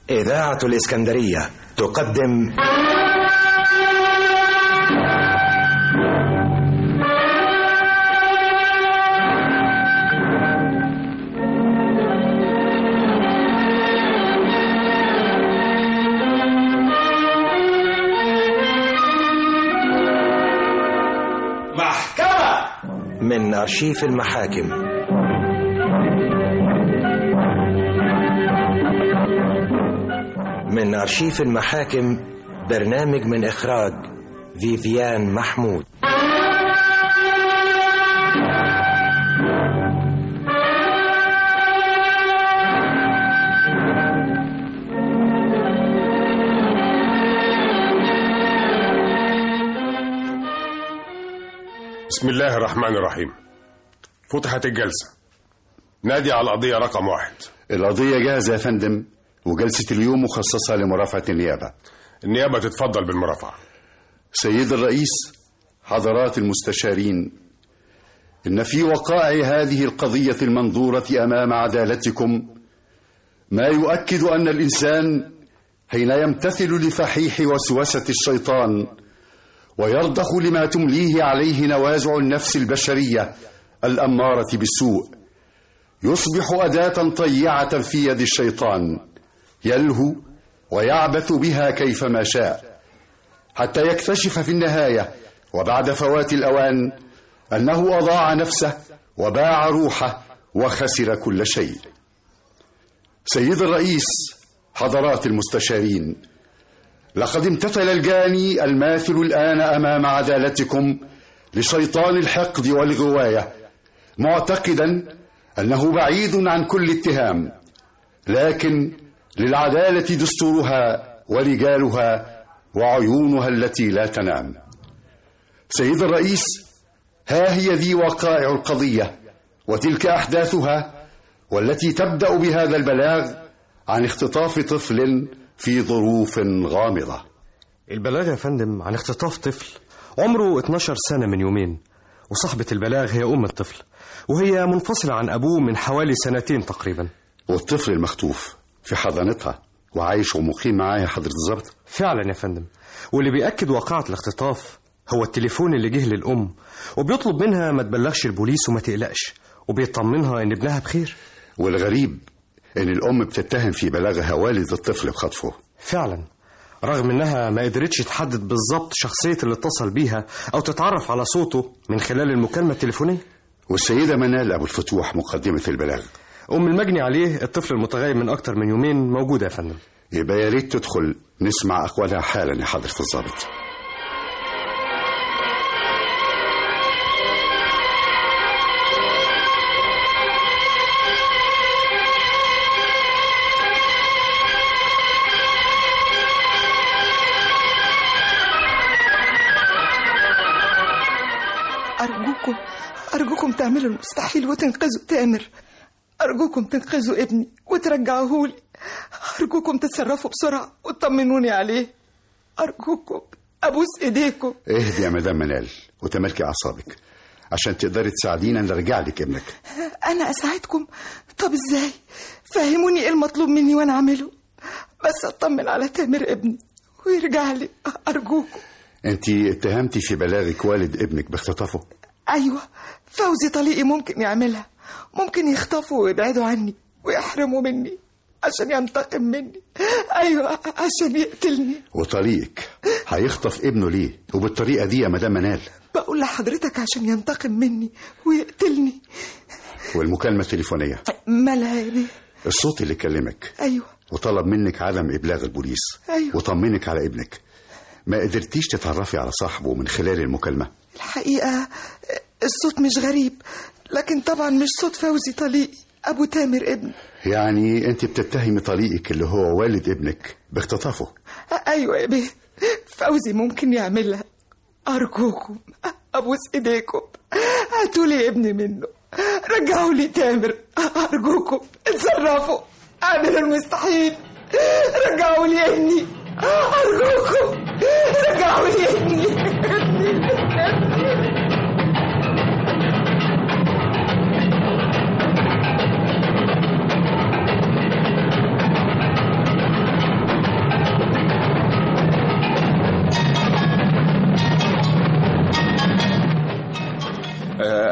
إذاعة الإسكندرية تقدم محكمة من أرشيف المحاكم من أرشيف المحاكم برنامج من إخراج فيفيان محمود بسم الله الرحمن الرحيم فتحت الجلسة نادي على القضية رقم واحد القضية جاهزة يا فندم وجلسة اليوم مخصصة لمرافعة النيابة النيابة تتفضل بالمرافعة سيد الرئيس حضرات المستشارين إن في وقائع هذه القضية المنظورة أمام عدالتكم ما يؤكد أن الإنسان حين يمتثل لفحيح وسوسة الشيطان ويرضخ لما تمليه عليه نوازع النفس البشرية الأمارة بالسوء يصبح أداة طيعة في يد الشيطان يلهو ويعبث بها كيفما شاء حتى يكتشف في النهاية وبعد فوات الأوان أنه أضاع نفسه وباع روحه وخسر كل شيء سيد الرئيس حضرات المستشارين لقد امتثل الجاني الماثل الآن أمام عدالتكم لشيطان الحقد والغواية معتقدا أنه بعيد عن كل اتهام لكن للعدالة دستورها ورجالها وعيونها التي لا تنام سيد الرئيس ها هي ذي وقائع القضية وتلك أحداثها والتي تبدأ بهذا البلاغ عن اختطاف طفل في ظروف غامضة البلاغ يا فندم عن اختطاف طفل عمره 12 سنة من يومين وصاحبة البلاغ هي أم الطفل وهي منفصلة عن أبوه من حوالي سنتين تقريبا والطفل المخطوف في حضانتها وعايش ومقيم معايا حضرة الظابط فعلا يا فندم واللي بيأكد واقعة الاختطاف هو التليفون اللي جه للأم وبيطلب منها ما تبلغش البوليس وما تقلقش وبيطمنها إن ابنها بخير والغريب إن الأم بتتهم في بلاغها والد الطفل بخطفه فعلا رغم انها ما قدرتش تحدد بالظبط شخصية اللي اتصل بيها او تتعرف على صوته من خلال المكالمة التليفونية والسيدة منال أبو الفتوح مقدمة البلاغ ام المجني عليه الطفل المتغيب من اكتر من يومين موجودة يا فندم يبقى يا ريت تدخل نسمع أقوالها حالا يا حضرة الظابط أرجوكم أرجوكم تعملوا المستحيل وتنقذوا تامر أرجوكم تنقذوا ابني وترجعوه لي أرجوكم تتصرفوا بسرعة وتطمنوني عليه أرجوكم أبوس إيديكم اهدي يا مدام منال وتملكي أعصابك عشان تقدري تساعدينا نرجع لك ابنك أنا أساعدكم طب إزاي فهموني إيه المطلوب مني وأنا أعمله بس أطمن على تامر ابني ويرجع لي أرجوكم انت اتهمتي في بلاغك والد ابنك باختطافه أيوة فوزي طليقي ممكن يعملها ممكن يخطفوا ويبعدوا عني ويحرموا مني عشان ينتقم مني أيوة عشان يقتلني وطريقك هيخطف ابنه ليه وبالطريقة دي يا مدام منال بقول لحضرتك عشان ينتقم مني ويقتلني والمكالمة التليفونية مالها يا بيه الصوت اللي كلمك أيوة وطلب منك عدم إبلاغ البوليس أيوة. وطمنك على ابنك ما قدرتيش تتعرفي على صاحبه من خلال المكالمة الحقيقة الصوت مش غريب لكن طبعا مش صوت فوزي طليقي أبو تامر ابني يعني انت بتتهمي طليقك اللي هو والد ابنك باختطافه أيوة يا بيه فوزي ممكن يعملها أرجوكم أبوس إيديكم هاتوا لي ابني منه رجعوا لي تامر أرجوكم اتصرفوا اعملوا المستحيل رجعوا لي ابني أرجوكم رجعوا لي ابني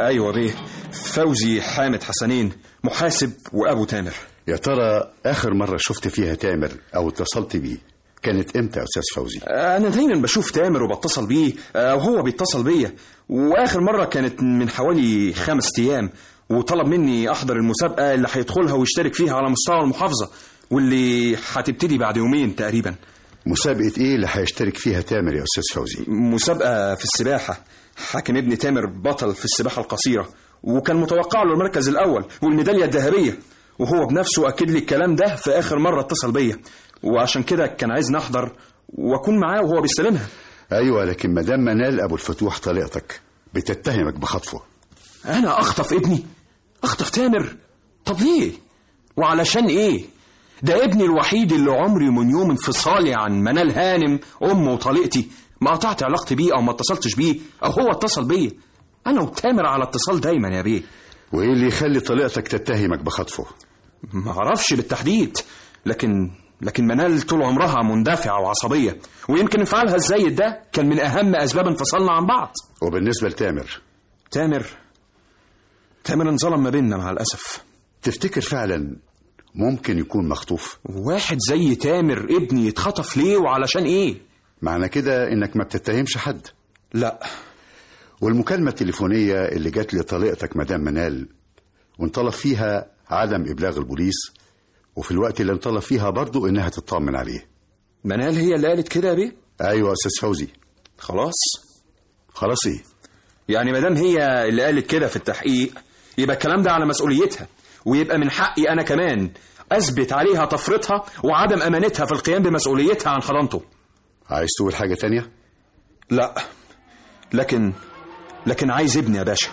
ايوه بيه فوزي حامد حسنين محاسب وابو تامر يا ترى اخر مره شفت فيها تامر او اتصلت بيه كانت امتى يا استاذ فوزي انا دايما بشوف تامر وبتصل بيه او هو بيتصل بيا واخر مره كانت من حوالي خمس ايام وطلب مني احضر المسابقه اللي هيدخلها ويشترك فيها على مستوى المحافظه واللي هتبتدي بعد يومين تقريبا مسابقه ايه اللي هيشترك فيها تامر يا استاذ فوزي مسابقه في السباحه حاكم ابن تامر بطل في السباحه القصيره وكان متوقع له المركز الاول والميداليه الذهبيه وهو بنفسه اكد لي الكلام ده في اخر مره اتصل بيا وعشان كده كان عايزني احضر واكون معاه وهو بيستلمها ايوه لكن مدام منال ابو الفتوح طليقتك بتتهمك بخطفه انا اخطف ابني اخطف تامر طب ليه وعلشان ايه ده ابني الوحيد اللي عمري من يوم انفصالي عن منال هانم امه وطليقتي ما قطعت علاقتي بيه او ما اتصلتش بيه او هو اتصل بيا انا وتامر على اتصال دايما يا بيه وايه اللي يخلي طليقتك تتهمك بخطفه ما اعرفش بالتحديد لكن لكن منال طول عمرها مندفعه وعصبيه ويمكن انفعالها الزايد ده كان من اهم اسباب انفصالنا عن بعض وبالنسبه لتامر تامر تامر انظلم ما بيننا مع الاسف تفتكر فعلا ممكن يكون مخطوف واحد زي تامر ابني يتخطف ليه وعلشان ايه معنى كده انك ما بتتهمش حد لا والمكالمه التليفونيه اللي جات لطليقتك مدام منال وانطلب فيها عدم ابلاغ البوليس وفي الوقت اللي انطلب فيها برضو انها تطمن عليه منال هي اللي قالت كده يا بيه ايوه يا استاذ فوزي خلاص خلاص ايه يعني مادام هي اللي قالت كده في التحقيق يبقى الكلام ده على مسؤوليتها ويبقى من حقي انا كمان اثبت عليها تفريطها وعدم امانتها في القيام بمسؤوليتها عن حضانته عايز تقول حاجه تانية لا لكن لكن عايز ابني يا باشا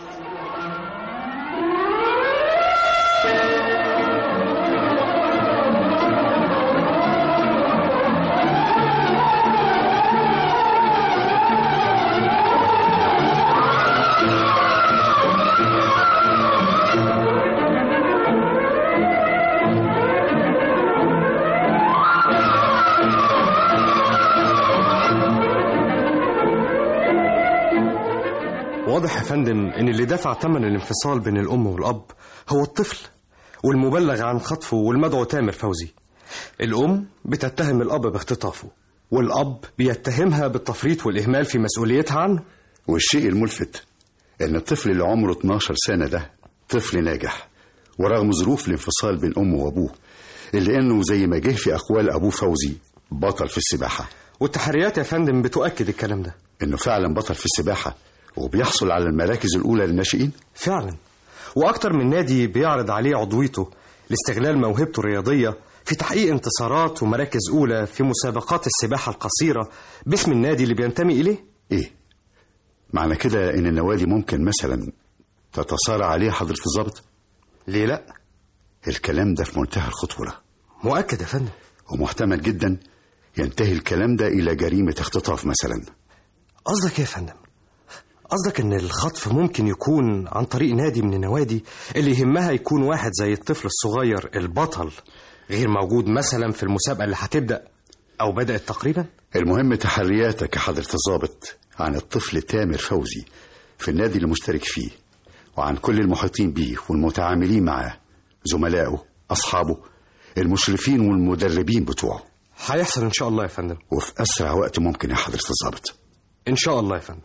واضح يا فندم ان اللي دفع ثمن الانفصال بين الام والاب هو الطفل والمبلغ عن خطفه والمدعو تامر فوزي الام بتتهم الاب باختطافه والاب بيتهمها بالتفريط والاهمال في مسؤوليتها عنه والشيء الملفت ان الطفل اللي عمره 12 سنه ده طفل ناجح ورغم ظروف الانفصال بين امه وابوه الا انه زي ما جه في اقوال ابوه فوزي بطل في السباحه والتحريات يا فندم بتؤكد الكلام ده انه فعلا بطل في السباحه وبيحصل على المراكز الاولى للناشئين فعلا واكتر من نادي بيعرض عليه عضويته لاستغلال موهبته الرياضيه في تحقيق انتصارات ومراكز اولى في مسابقات السباحه القصيره باسم النادي اللي بينتمي اليه ايه معنى كده ان النوادي ممكن مثلا تتصارع عليه حضره الضابط ليه لا الكلام ده في منتهى الخطوره مؤكد يا فندم ومحتمل جدا ينتهي الكلام ده الى جريمه اختطاف مثلا قصدك ايه يا فندم قصدك ان الخطف ممكن يكون عن طريق نادي من النوادي اللي يهمها يكون واحد زي الطفل الصغير البطل غير موجود مثلا في المسابقة اللي هتبدأ أو بدأت تقريبا المهم تحرياتك يا حضرة الضابط عن الطفل تامر فوزي في النادي اللي مشترك فيه وعن كل المحيطين بيه والمتعاملين معاه زملائه أصحابه المشرفين والمدربين بتوعه هيحصل إن شاء الله يا فندم وفي أسرع وقت ممكن يا حضرة الضابط إن شاء الله يا فندم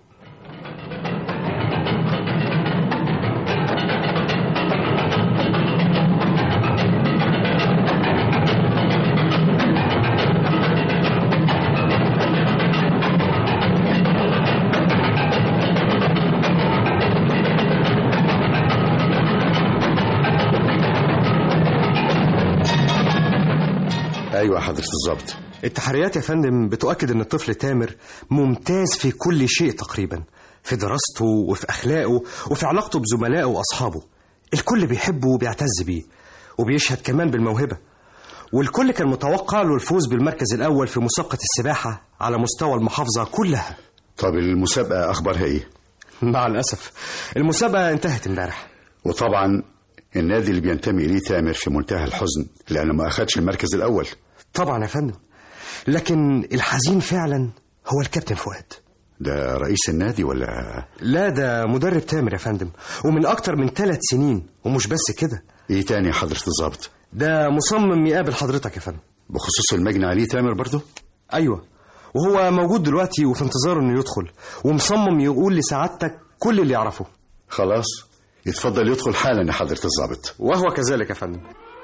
أيوة يا حضرة الضابط التحريات يا فندم بتؤكد ان الطفل تامر ممتاز في كل شيء تقريبا في دراسته وفي اخلاقه وفي علاقته بزملائه واصحابه الكل بيحبه وبيعتز بيه وبيشهد كمان بالموهبه والكل كان متوقع له الفوز بالمركز الاول في مسابقه السباحه على مستوى المحافظه كلها طب المسابقة أخبارها إيه؟ مع الاسف المسابقه انتهت امبارح وطبعا النادي اللي بينتمي إليه تامر في منتهى الحزن لأنه ما أخدش المركز الأول طبعا يا فندم لكن الحزين فعلا هو الكابتن فؤاد ده رئيس النادي ولا لا ده مدرب تامر يا فندم ومن أكتر من ثلاث سنين ومش بس كده ايه تاني يا حضرة الضابط ده مصمم يقابل حضرتك يا فندم بخصوص المجني عليه تامر برضه أيوة وهو موجود دلوقتي وفي انتظار إنه يدخل ومصمم يقول لسعادتك كل اللي يعرفه خلاص يتفضل يدخل حالا يا حضرة الضابط وهو كذلك يا فندم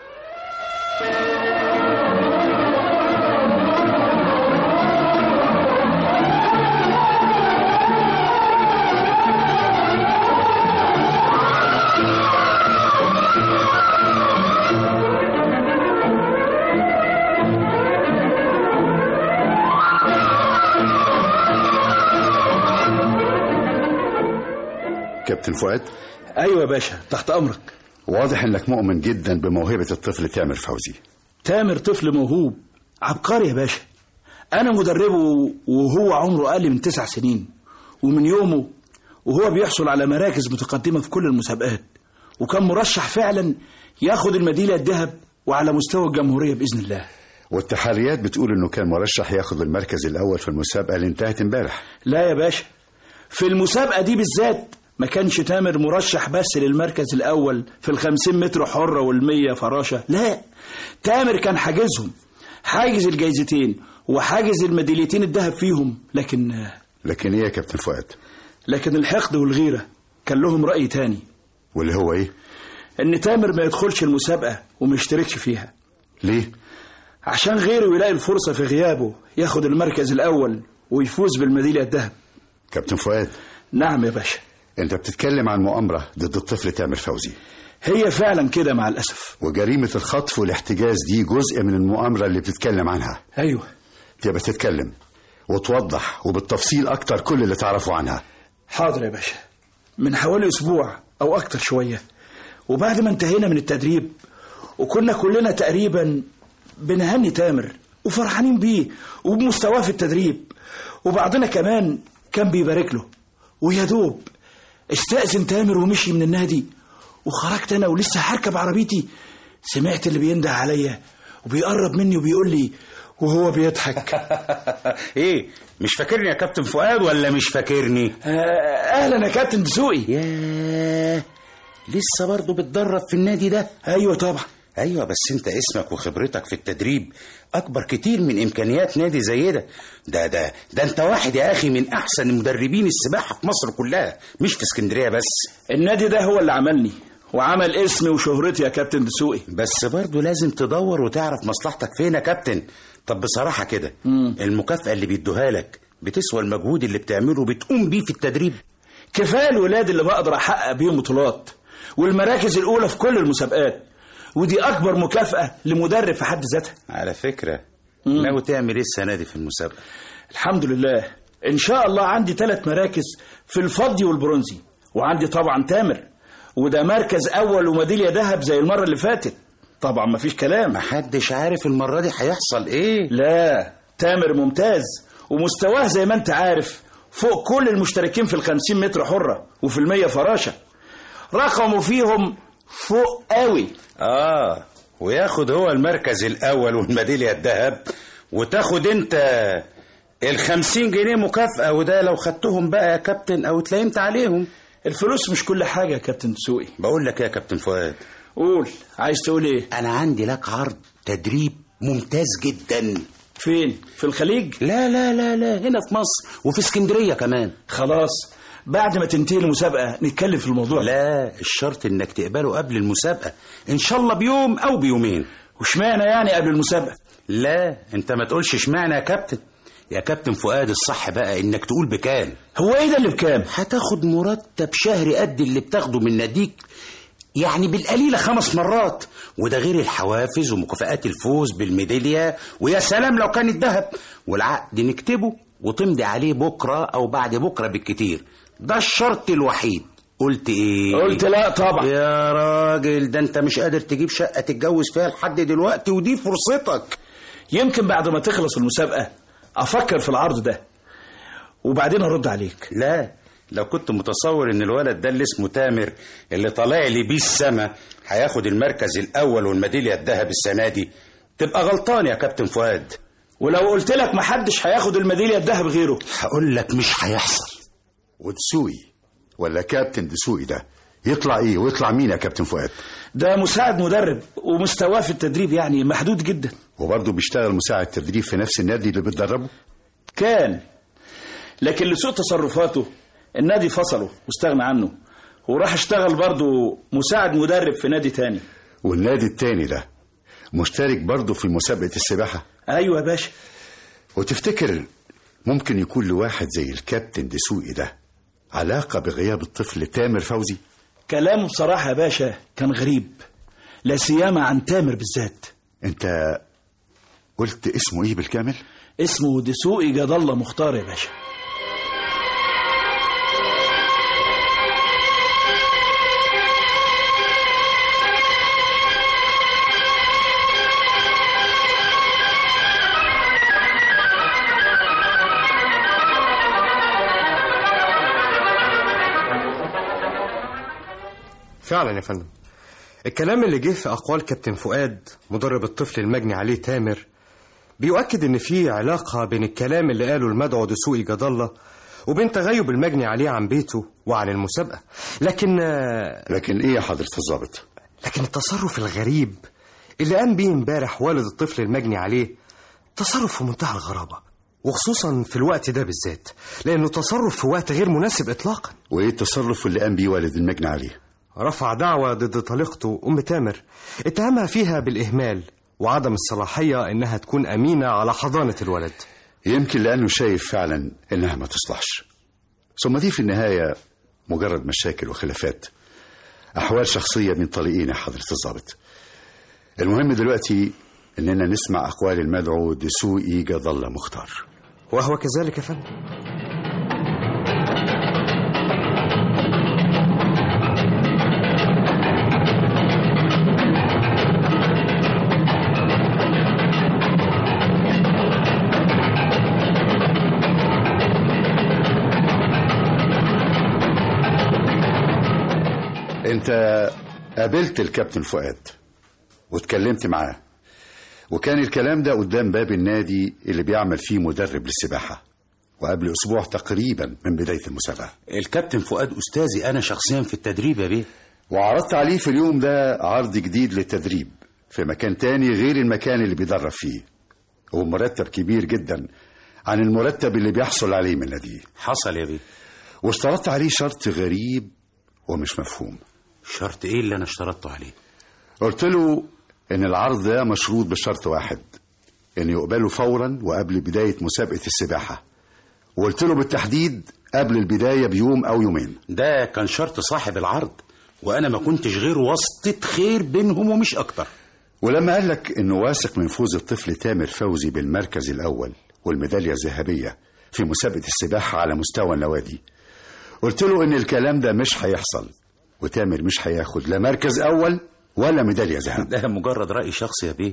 كابتن فؤاد ايوه يا باشا تحت امرك واضح انك مؤمن جدا بموهبة الطفل تامر فوزي تامر طفل موهوب عبقري يا باشا انا مدربه وهو عمره اقل من تسع سنين ومن يومه وهو بيحصل على مراكز متقدمه في كل المسابقات وكان مرشح فعلا ياخد الميداليه الذهب وعلى مستوى الجمهوريه باذن الله والتحاليات بتقول انه كان مرشح ياخد المركز الاول في المسابقة اللي انتهت امبارح لا يا باشا في المسابقة دي بالذات ما كانش تامر مرشح بس للمركز الأول في الخمسين متر حرة والمية فراشة لا تامر كان حاجزهم حاجز الجايزتين وحاجز الميداليتين الذهب فيهم لكن لكن ايه يا كابتن فؤاد لكن الحقد والغيرة كان لهم رأي تاني واللي هو ايه إن تامر ما يدخلش المسابقة وما يشتركش فيها ليه عشان غيره يلاقي الفرصة في غيابه ياخد المركز الأول ويفوز بالميدالية الذهب كابتن فؤاد نعم يا باشا انت بتتكلم عن مؤامرة ضد الطفل تامر فوزي هي فعلا كده مع الأسف وجريمة الخطف والاحتجاز دي جزء من المؤامرة اللي بتتكلم عنها أيوه تبقى تتكلم وتوضح وبالتفصيل أكتر كل اللي تعرفه عنها حاضر يا باشا من حوالي أسبوع أو أكتر شوية وبعد ما انتهينا من التدريب وكنا كلنا تقريبا بنهني تامر وفرحانين بيه وبمستواه في التدريب وبعضنا كمان كان بيبارك له ويا دوب استأذن تامر ومشي من النادي وخرجت أنا ولسه هركب عربيتي سمعت اللي بينده عليا وبيقرب مني وبيقول لي وهو بيضحك ايه مش فاكرني يا كابتن فؤاد ولا مش فاكرني آه، أهلا يا كابتن دسوقي ياه لسه برضه بتدرب في النادي ده أيوة طبعا ايوه بس انت اسمك وخبرتك في التدريب اكبر كتير من امكانيات نادي زي ده ده ده ده انت واحد يا اخي من احسن مدربين السباحه في مصر كلها مش في اسكندريه بس النادي ده هو اللي عملني وعمل اسمي وشهرتي يا كابتن دسوقي بس برضه لازم تدور وتعرف مصلحتك فين يا كابتن طب بصراحه كده المكافاه اللي بيدوها لك بتسوى المجهود اللي بتعمله بتقوم بيه في التدريب كفايه الولاد اللي بقدر احقق بيهم بطولات والمراكز الاولى في كل المسابقات ودي اكبر مكافاه لمدرب في حد ذاتها على فكره ناوي تعمل ايه السنه دي في المسابقه الحمد لله ان شاء الله عندي ثلاث مراكز في الفضي والبرونزي وعندي طبعا تامر وده مركز اول وميداليه ذهب زي المره اللي فاتت طبعا مفيش كلام محدش عارف المره دي هيحصل ايه لا تامر ممتاز ومستواه زي ما انت عارف فوق كل المشتركين في الخمسين متر حرة وفي المية فراشة رقمه فيهم فوق قوي اه وياخد هو المركز الاول والميداليه الذهب وتاخد انت الخمسين جنيه مكافأة وده لو خدتهم بقى يا كابتن او اتلايمت عليهم الفلوس مش كل حاجة يا كابتن دسوقي بقول لك يا كابتن فؤاد قول عايز تقول ايه انا عندي لك عرض تدريب ممتاز جدا فين في الخليج لا لا لا لا هنا في مصر وفي اسكندريه كمان خلاص بعد ما تنتهي المسابقة نتكلم في الموضوع ده لا الشرط انك تقبله قبل المسابقه ان شاء الله بيوم او بيومين واشمعنى يعني قبل المسابقة لا انت ما تقولش اشمعنى يا كابتن يا كابتن فؤاد الصح بقى انك تقول بكام هو ايه ده اللي بكام هتاخد مرتب شهري قد اللي بتاخده من ناديك يعني بالقليلة خمس مرات وده غير الحوافز ومكافآت الفوز بالميدالية ويا سلام لو كان الذهب والعقد نكتبه وتمضي عليه بكرة أو بعد بكرة بالكتير ده الشرط الوحيد قلت ايه قلت لا طبعا يا راجل ده انت مش قادر تجيب شقة تتجوز فيها لحد دلوقتي ودي فرصتك يمكن بعد ما تخلص المسابقة افكر في العرض ده وبعدين ارد عليك لا لو كنت متصور ان الولد ده اللي اسمه تامر اللي طالع لي بيه السما هياخد المركز الاول والميداليه الذهب السنه دي تبقى غلطان يا كابتن فؤاد ولو قلت لك محدش هياخد الميداليه الذهب غيره هقول لك مش هيحصل ودسوقي ولا كابتن دسوقي ده يطلع ايه ويطلع مين يا كابتن فؤاد ده مساعد مدرب ومستواه في التدريب يعني محدود جدا وبرضه بيشتغل مساعد تدريب في نفس النادي اللي بتدربه كان لكن لسوء تصرفاته النادي فصله واستغنى عنه وراح اشتغل برضه مساعد مدرب في نادي تاني والنادي التاني ده مشترك برضه في مسابقة السباحة ايوه يا باشا وتفتكر ممكن يكون لواحد زي الكابتن دسوقي ده علاقة بغياب الطفل تامر فوزي كلامه بصراحه يا باشا كان غريب لا سيما عن تامر بالذات انت قلت اسمه ايه بالكامل اسمه دسوقي جد الله مختار يا باشا فعلا يا فندم الكلام اللي جه في أقوال كابتن فؤاد مدرب الطفل المجني عليه تامر بيؤكد إن في علاقة بين الكلام اللي قاله المدعو دسوقي جد الله وبين تغيب المجني عليه عن بيته وعن المسابقة لكن لكن ايه يا حضرة الضابط لكن التصرف الغريب اللي قام بيه امبارح والد الطفل المجني عليه تصرف في منتهى الغرابة وخصوصا في الوقت ده بالذات لأنه تصرف في وقت غير مناسب إطلاقا وايه التصرف اللي قام بيه والد المجني عليه رفع دعوة ضد طليقته أم تامر اتهمها فيها بالإهمال وعدم الصلاحية إنها تكون أمينة على حضانة الولد يمكن لأنه شايف فعلا إنها ما تصلحش ثم دي في النهاية مجرد مشاكل وخلافات أحوال شخصية من طليقين يا حضرة الضابط المهم دلوقتي إننا نسمع أقوال المدعو دسوقي جد الله مختار وهو كذلك يا فندم أنت قابلت الكابتن فؤاد واتكلمت معاه وكان الكلام ده قدام باب النادي اللي بيعمل فيه مدرب للسباحة وقبل أسبوع تقريبا من بداية المسابقة الكابتن فؤاد أستاذي أنا شخصيا في التدريب يا بيه وعرضت عليه في اليوم ده عرض جديد للتدريب في مكان تاني غير المكان اللي بيدرب فيه ومرتب كبير جدا عن المرتب اللي بيحصل عليه من ناديه حصل يا بيه واشترطت عليه شرط غريب ومش مفهوم شرط إيه اللي أنا اشترطته عليه قلت له ان العرض ده مشروط بشرط واحد ان يقبله فورا وقبل بداية مسابقة السباحة وقلت له بالتحديد قبل البداية بيوم او يومين ده كان شرط صاحب العرض وأنا ما كنتش غير واسطة خير بينهم ومش أكتر ولما قال لك انه واثق من فوز الطفل تامر فوزي بالمركز الاول والميدالية الذهبية في مسابقة السباحة على مستوى النوادي قلت له ان الكلام ده مش هيحصل وتامر مش هياخد لا مركز اول ولا ميدالية ذهب ده مجرد رأي شخصي يا بيه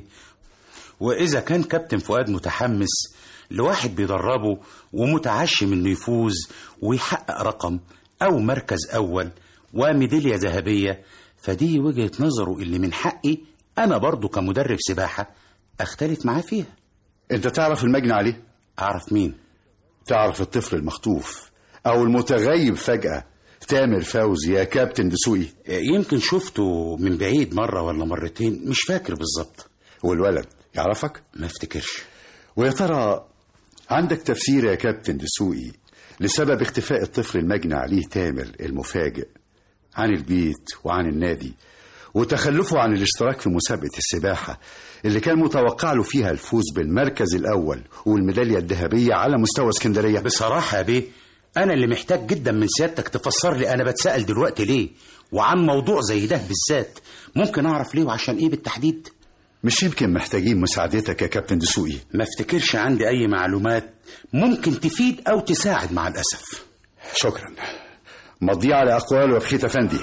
وإذا كان كابتن فؤاد متحمس لواحد بيدربه ومتعشم إنه يفوز ويحقق رقم أو مركز أول وميدالية ذهبية فدي وجهة نظره اللي من حقي أنا برضو كمدرب سباحة أختلف معاه فيها انت تعرف المجني عليه أعرف مين تعرف الطفل المخطوف او المتغيب فجأة تامر فوزي يا كابتن دسوقي يمكن شفته من بعيد مرة ولا مرتين مش فاكر بالظبط والولد يعرفك ما افتكرش ويا ترى عندك تفسير يا كابتن دسوقي لسبب اختفاء الطفل المجني عليه تامر المفاجئ عن البيت وعن النادي وتخلفه عن الاشتراك في مسابقة السباحة اللي كان متوقع له فيها الفوز بالمركز الأول والميدالية الذهبية على مستوى اسكندرية بصراحة يا بيه أنا اللي محتاج جدا من سيادتك تفسر لي أنا بتسأل دلوقتي ليه وعن موضوع زي ده بالذات ممكن أعرف ليه وعشان إيه بالتحديد مش يمكن محتاجين مساعدتك يا كابتن دسوقي ما افتكرش عندي أي معلومات ممكن تفيد أو تساعد مع الأسف شكرا مضي على أقوال وبخيت أفندي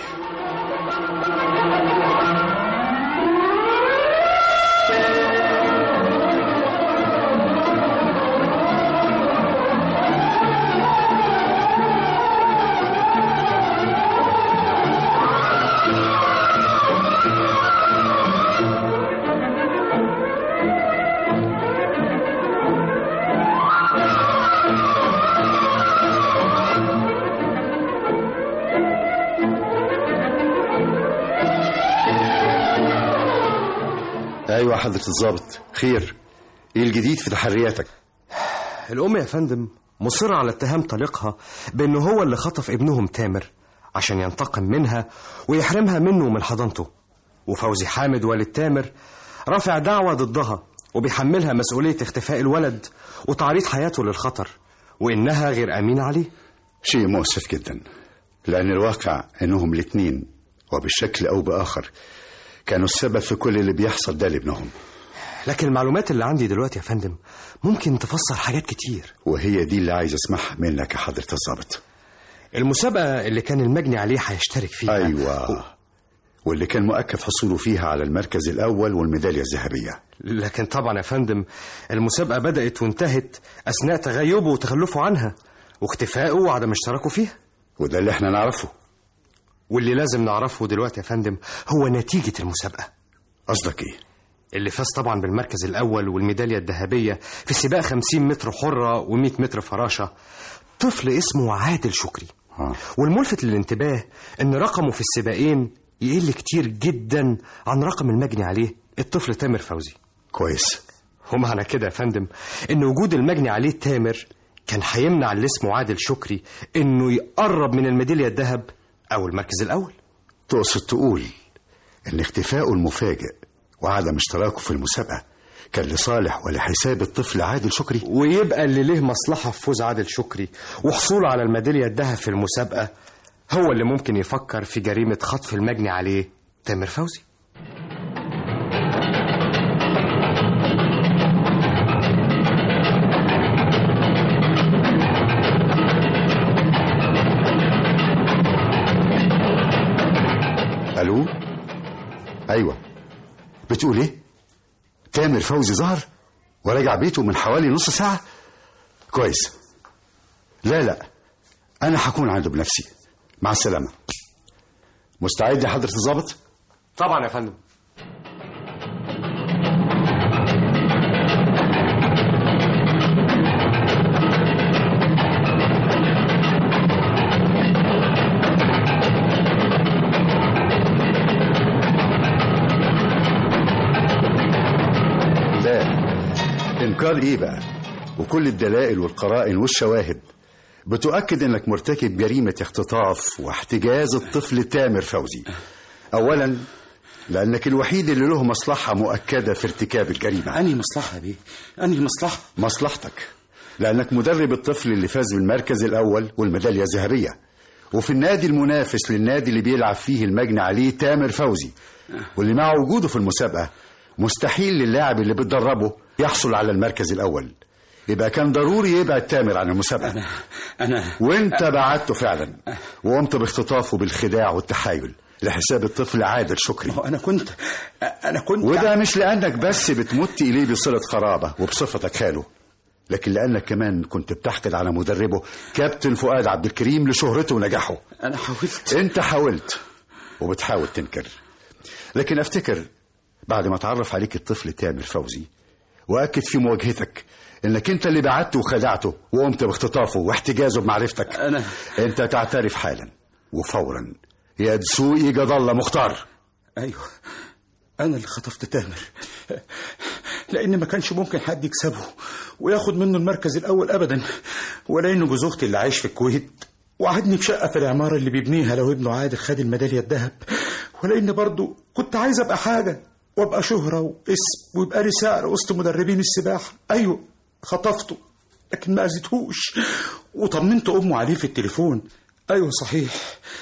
حضرة الضابط خير ايه الجديد في تحرياتك الأم يا فندم مصرة على اتهام طليقها بأنه هو اللي خطف ابنهم تامر عشان ينتقم منها ويحرمها منه ومن حضانته وفوزي حامد والد تامر رافع دعوة ضدها وبيحملها مسؤولية اختفاء الولد وتعريض حياته للخطر وإنها غير أمينة عليه شيء مؤسف جدا لأن الواقع أنهم الاثنين وبشكل أو بآخر كانوا السبب في كل اللي بيحصل ده لابنهم لكن المعلومات اللي عندي دلوقتي يا فندم ممكن تفسر حاجات كتير وهي دي اللي عايز اسمعها منك يا حضرة الضابط المسابقة اللي كان المجني عليه هيشترك فيها أيوة واللي كان مؤكد حصوله فيها على المركز الأول والميدالية الذهبية لكن طبعا يا فندم المسابقة بدأت وانتهت أثناء تغيبه وتخلفه عنها واختفائه وعدم اشتراكه فيها وده اللي احنا نعرفه واللي لازم نعرفه دلوقتي يا فندم هو نتيجة المسابقة قصدك ايه اللي فاز طبعا بالمركز الأول والميدالية الذهبية في سباق 50 متر حرة و100 متر فراشة طفل اسمه عادل شكري آه. والملفت للانتباه ان رقمه في السباقين يقل كتير جدا عن رقم المجني عليه الطفل تامر فوزي كويس ومعنى كده يا فندم ان وجود المجني عليه تامر كان هيمنع اللي اسمه عادل شكري انه يقرب من الميدالية الذهب او المركز الاول تقصد تقول ان اختفائه المفاجئ وعدم اشتراكه في المسابقة كان لصالح ولحساب الطفل عادل شكري ويبقى اللي ليه مصلحة في فوز عادل شكري وحصوله على الميدالية الذهب في المسابقة هو اللي ممكن يفكر في جريمة خطف المجني عليه تامر فوزي الو ايوه بتقول ايه تامر فوزي ظهر ورجع بيته من حوالي نص ساعة كويس لا لا انا هكون عنده بنفسي مع السلامة مستعد يا حضرة الضابط طبعا يا فندم لا انكار ايه بقى وكل الدلائل والقرائن والشواهد بتؤكد انك مرتكب جريمة اختطاف واحتجاز الطفل تامر فوزي اولا لانك الوحيد اللي له مصلحة مؤكدة في ارتكاب الجريمة أنهي مصلحة بيه أنهي مصلحة مصلحتك لأنك مدرب الطفل اللي فاز بالمركز الأول والميدالية الذهبية وفي النادي المنافس للنادي اللي بيلعب فيه المجني عليه تامر فوزي واللي مع وجوده في المسابقة مستحيل للاعب اللي بتدربه يحصل على المركز الأول يبقى كان ضروري يبعد تامر عن المسابقة أنا أنا وانت بعدته فعلا وقمت باختطافه بالخداع والتحايل لحساب الطفل عادل شكري أنا كنت أنا كنت وده مش لأنك بس بتمت إليه بصلة قرابة وبصفتك خاله لكن لأنك كمان كنت بتحقد على مدربه كابتن فؤاد عبد الكريم لشهرته ونجاحه أنا حاولت انت حاولت وبتحاول تنكر لكن افتكر بعد ما اتعرف عليك الطفل تامر فوزي واكد في مواجهتك انك انت اللي بعته وخدعته وقمت باختطافه واحتجازه بمعرفتك أنا- انت تعترف حالا وفورا يا دسوقي جد الله مختار أيوه أنا اللي خطفت تامر لأن ما كانش ممكن حد يكسبه وياخد منه المركز الأول أبدا ولا إنه جوز أختي اللي عايش في الكويت وعدني بشقة في العمارة اللي بيبنيها لو ابنه عادل خد الميدالية الذهب ولا إن برضه كنت عايز أبقى حاجة وأبقى شهرة واسم ويبقى لي سعر وسط مدربين السباحة أيوه خطفته لكن ما أذيتهوش وطمنت أمه عليه في التليفون أيوه صحيح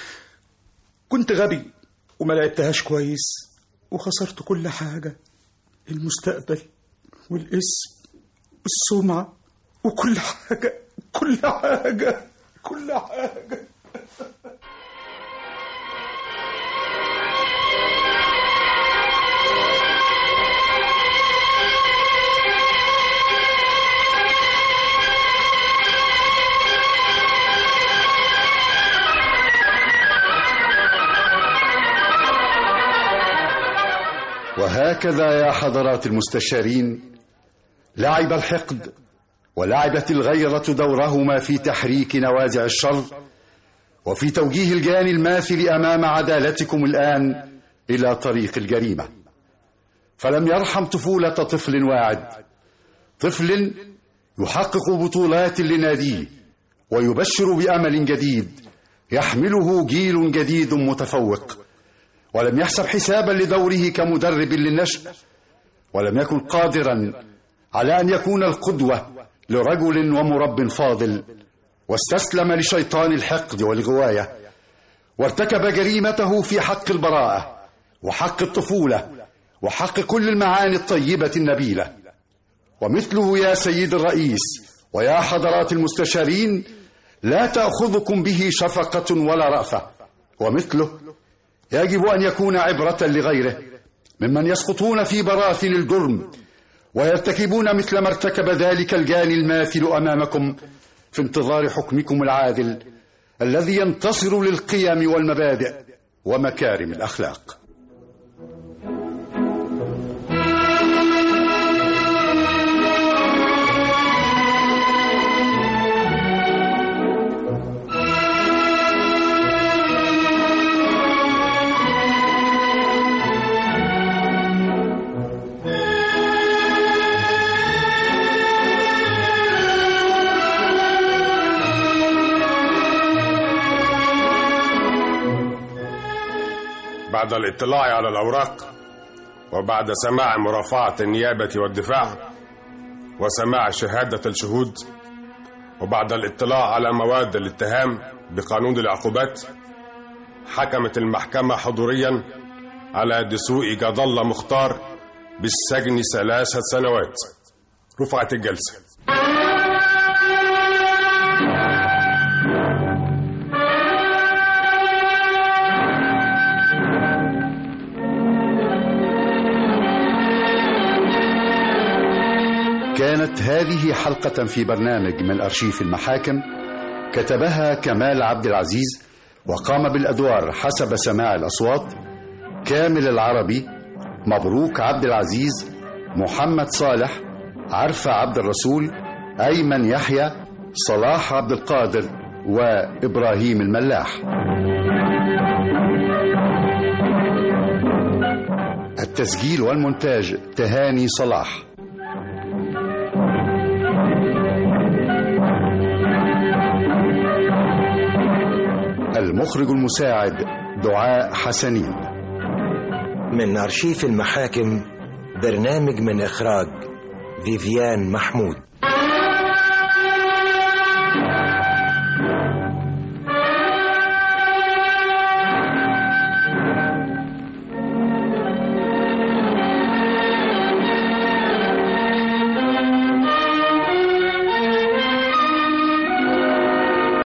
كنت غبي وما لعبتهاش كويس وخسرت كل حاجة المستقبل والاسم والسمعة وكل حاجة كل حاجة كل حاجة وهكذا يا حضرات المستشارين لعب الحقد ولعبت الغيرة دورهما في تحريك نوازع الشر وفي توجيه الجاني الماثل أمام عدالتكم الآن إلى طريق الجريمة فلم يرحم طفولة طفل واعد طفل يحقق بطولات لناديه ويبشر بأمل جديد يحمله جيل جديد متفوق ولم يحسب حسابا لدوره كمدرب للنشء ولم يكن قادرا على أن يكون القدوة لرجل ومرب فاضل واستسلم لشيطان الحقد والغواية وارتكب جريمته في حق البراءة وحق الطفولة وحق كل المعاني الطيبة النبيلة ومثله يا سيد الرئيس ويا حضرات المستشارين لا تأخذكم به شفقة ولا رأفة ومثله يجب أن يكون عبرة لغيره ممن يسقطون في براثن الجرم ويرتكبون مثل ما ارتكب ذلك الجاني الماثل أمامكم في انتظار حكمكم العادل الذي ينتصر للقيم والمبادئ ومكارم الأخلاق بعد الاطلاع على الأوراق وبعد سماع مرافعة النيابة والدفاع وسماع شهادة الشهود وبعد الاطلاع على مواد الاتهام بقانون العقوبات حكمت المحكمة حضوريا على دسوقي جد الله مختار بالسجن ثلاثة سنوات رفعت الجلسة كانت هذه حلقة في برنامج من أرشيف المحاكم كتبها كمال عبد العزيز وقام بالأدوار حسب سماع الأصوات كامل العربي مبروك عبد العزيز محمد صالح عرفة عبد الرسول أيمن يحيى صلاح عبد القادر وإبراهيم الملاح التسجيل والمونتاج تهاني صلاح المخرج المساعد دعاء حسنين من أرشيف المحاكم برنامج من إخراج فيفيان محمود